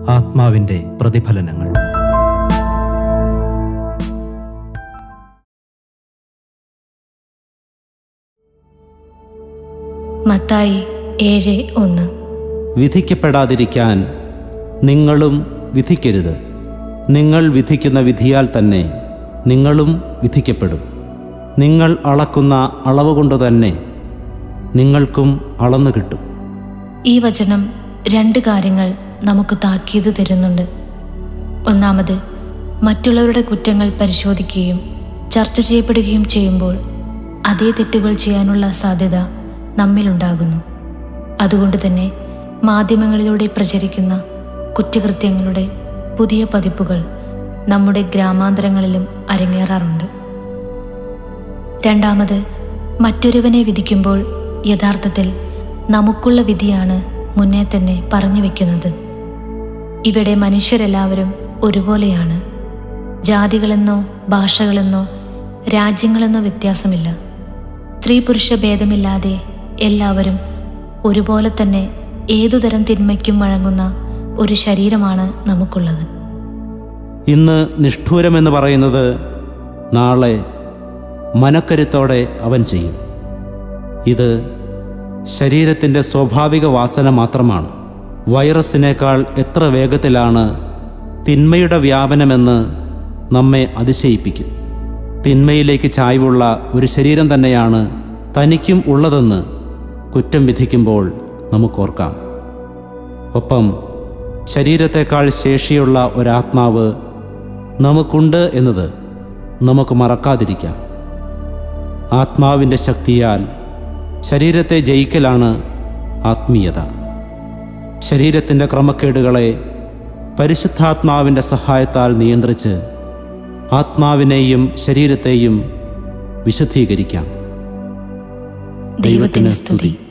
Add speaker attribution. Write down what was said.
Speaker 1: ആത്മാവിന്റെ പ്രതിഫലനങ്ങൾ
Speaker 2: മത്തായി ഏഴ് ഒന്ന്
Speaker 3: വിധിക്കപ്പെടാതിരിക്കാൻ നിങ്ങളും വിധിക്കരുത് നിങ്ങൾ വിധിക്കുന്ന വിധിയാൽ തന്നെ നിങ്ങളും വിധിക്കപ്പെടും നിങ്ങൾ അളക്കുന്ന അളവ് കൊണ്ട് തന്നെ നിങ്ങൾക്കും അളന്നു കിട്ടും
Speaker 2: ഈ വചനം രണ്ട് കാര്യങ്ങൾ നമുക്ക് താക്കീത് തരുന്നുണ്ട് ഒന്നാമത് മറ്റുള്ളവരുടെ കുറ്റങ്ങൾ പരിശോധിക്കുകയും ചർച്ച ചെയ്യപ്പെടുകയും ചെയ്യുമ്പോൾ അതേ തെറ്റുകൾ ചെയ്യാനുള്ള സാധ്യത നമ്മിലുണ്ടാകുന്നു അതുകൊണ്ട് തന്നെ മാധ്യമങ്ങളിലൂടെ പ്രചരിക്കുന്ന കുറ്റകൃത്യങ്ങളുടെ പുതിയ പതിപ്പുകൾ നമ്മുടെ ഗ്രാമാന്തരങ്ങളിലും അരങ്ങേറാറുണ്ട് രണ്ടാമത് മറ്റൊരുവനെ വിധിക്കുമ്പോൾ യഥാർത്ഥത്തിൽ നമുക്കുള്ള വിധിയാണ് മുന്നേ തന്നെ പറഞ്ഞു വെക്കുന്നത് ഇവിടെ മനുഷ്യരെല്ലാവരും ഒരുപോലെയാണ് ജാതികളെന്നോ ഭാഷകളെന്നോ രാജ്യങ്ങളെന്നോ വ്യത്യാസമില്ല സ്ത്രീ പുരുഷ ഭേദമില്ലാതെ എല്ലാവരും ഒരുപോലെ തന്നെ ഏതുതരം തിന്മയ്ക്കും വഴങ്ങുന്ന ഒരു ശരീരമാണ് നമുക്കുള്ളത്
Speaker 3: ഇന്ന് നിഷ്ഠൂരമെന്ന് പറയുന്നത് നാളെ മനക്കരുത്തോടെ അവൻ ചെയ്യും ഇത് ശരീരത്തിൻ്റെ സ്വാഭാവിക വാസന മാത്രമാണ് വൈറസിനേക്കാൾ എത്ര വേഗത്തിലാണ് തിന്മയുടെ വ്യാപനമെന്ന് നമ്മെ അതിശയിപ്പിക്കും തിന്മയിലേക്ക് ചായ്വുള്ള ഒരു ശരീരം തന്നെയാണ് തനിക്കും ഉള്ളതെന്ന് കുറ്റം വിധിക്കുമ്പോൾ നമുക്കോർക്കാം ഒപ്പം ശരീരത്തെക്കാൾ ശേഷിയുള്ള ഒരാത്മാവ് നമുക്കുണ്ട് എന്നത് നമുക്ക് മറക്കാതിരിക്കാം ആത്മാവിൻ്റെ ശക്തിയാൽ ശരീരത്തെ ജയിക്കലാണ് ആത്മീയത ശരീരത്തിൻ്റെ ക്രമക്കേടുകളെ പരിശുദ്ധാത്മാവിൻ്റെ സഹായത്താൽ നിയന്ത്രിച്ച് ആത്മാവിനെയും ശരീരത്തെയും വിശുദ്ധീകരിക്കാം
Speaker 2: ദൈവത്തിന് സ്തുതി